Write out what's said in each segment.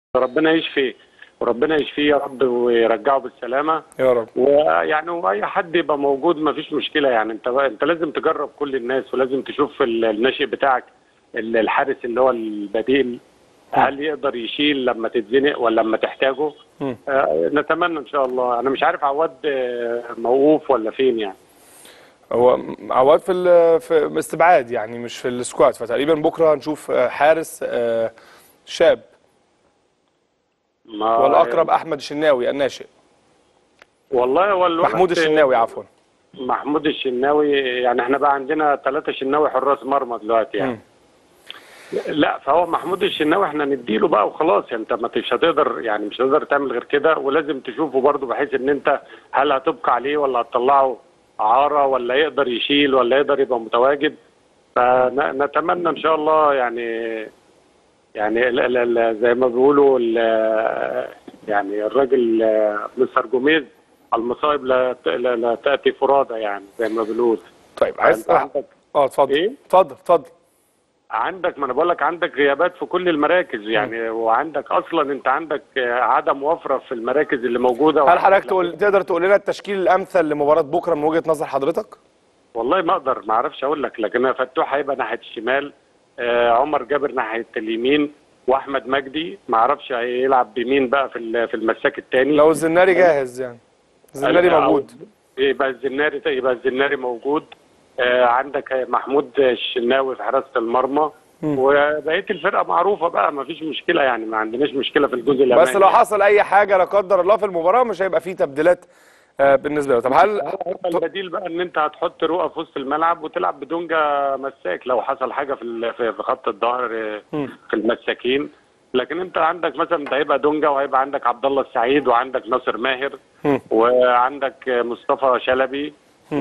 ربنا يشفي وربنا يشفيه يا رب ويرجعه بالسلامه يا رب ويعني واي حد يبقى موجود ما فيش مشكله يعني انت انت لازم تجرب كل الناس ولازم تشوف ال- الناشئ بتاعك ال- الحارس اللي هو البديل هل يقدر يشيل لما تتزنق ولا لما تحتاجه مم. آه نتمنى ان شاء الله انا مش عارف عواد آه، موقوف ولا فين يعني هو عواد في ال- في استبعاد يعني مش في السكواد فتقريبا بكره هنشوف آه، حارس آه، شاب ما والاقرب احمد الشناوي الناشئ والله هو الولد- محمود الشناوي عفوا محمود الشناوي يعني احنا بقى عندنا ثلاثة شناوي حراس مرمى دلوقتي يعني مم. لا فهو محمود الشناوي احنا نديله بقى وخلاص يعني انت ما مش هتقدر يعني مش هتقدر تعمل غير كده ولازم تشوفه برضه بحيث ان انت هل هتبقى عليه ولا هتطلعه عارة ولا يقدر يشيل ولا يقدر يبقى متواجد فنتمنى ان شاء الله يعني يعني ال- ال- ال- زي ما بيقولوا ال- يعني الراجل آه، مستر جوميز المصائب لا ت- لا لا تاتي فرادى يعني زي ما بنقول طيب عايز انت عندك اه اتفضل إيه؟ اتفضل اتفضل عندك ما انا بقول لك عندك غيابات في كل المراكز يعني وعندك اصلا انت عندك آه، عدم وفره في المراكز اللي موجوده هل وعندك حضرتك تقول تقدر تقول لنا التشكيل الامثل لمباراه بكره من وجهه نظر حضرتك؟ والله ما اقدر ما اعرفش اقول لك لكن أنا فتوح هيبقى ناحيه الشمال آه عمر جابر ناحيه اليمين واحمد مجدي ما اعرفش هيلعب بمين بقى في ال- في المساك الثاني لو الزناري جاهز يعني الزناري موجود يبقى الزناري يبقى الزناري موجود آه عندك محمود الشناوي في حراسه المرمى مم. وبقيه الفرقه معروفه بقى ما فيش مشكله يعني ما عندناش مشكله في الجزء الامامي بس لو حصل اي حاجه لا قدر الله في المباراه مش هيبقى فيه تبديلات آه، بالنسبه له طب هل هيبقى البديل بقى ان انت هتحط رؤى في وسط الملعب وتلعب بدونجا مساك لو حصل حاجه في ال- في في خط الظهر آه، مم. في المساكين لكن انت عندك مثلا ده هيبقى دونجا وهيبقى عندك عبد الله السعيد وعندك ناصر ماهر مم. وعندك مصطفى شلبي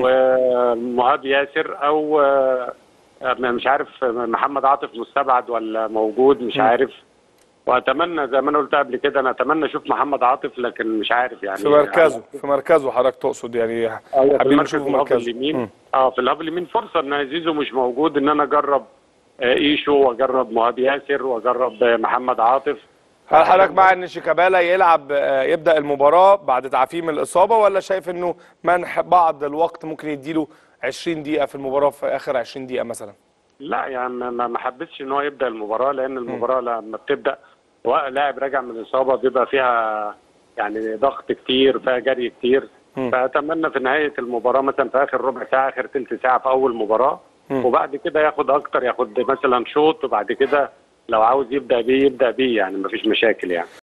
ومهاب ياسر او آه، مش عارف محمد عاطف مستبعد ولا موجود مش مم. عارف واتمنى زي ما انا قلت قبل كده انا اتمنى اشوف محمد عاطف لكن مش عارف يعني في مركزه في مركزه حضرتك تقصد يعني ايوه في حابين المركز نشوف الهاف مركزه اليمين مم. اه في الهاف اليمين فرصه ان زيزو مش موجود ان انا اجرب آه، ايشو واجرب مهاب ياسر واجرب آه، محمد عاطف هل حضرتك مع ان شيكابالا يلعب آه، يبدا المباراه بعد تعافيه من الاصابه ولا شايف انه منح بعض الوقت ممكن يديله 20 دقيقه في المباراه في اخر 20 دقيقه مثلا لا يعني ما ما حبيتش ان هو يبدا المباراه لان المباراه لما بتبدا و- لاعب راجع من الاصابه بيبقى فيها يعني ضغط كتير فيها جري كتير مم. فاتمنى في نهايه المباراه مثلا في اخر ربع ساعه اخر ثلث ساعه في اول مباراه مم. وبعد كده ياخد اكتر ياخد مثلا شوط وبعد كده لو عاوز يبدا بيه يبدا بيه يعني مفيش مشاكل يعني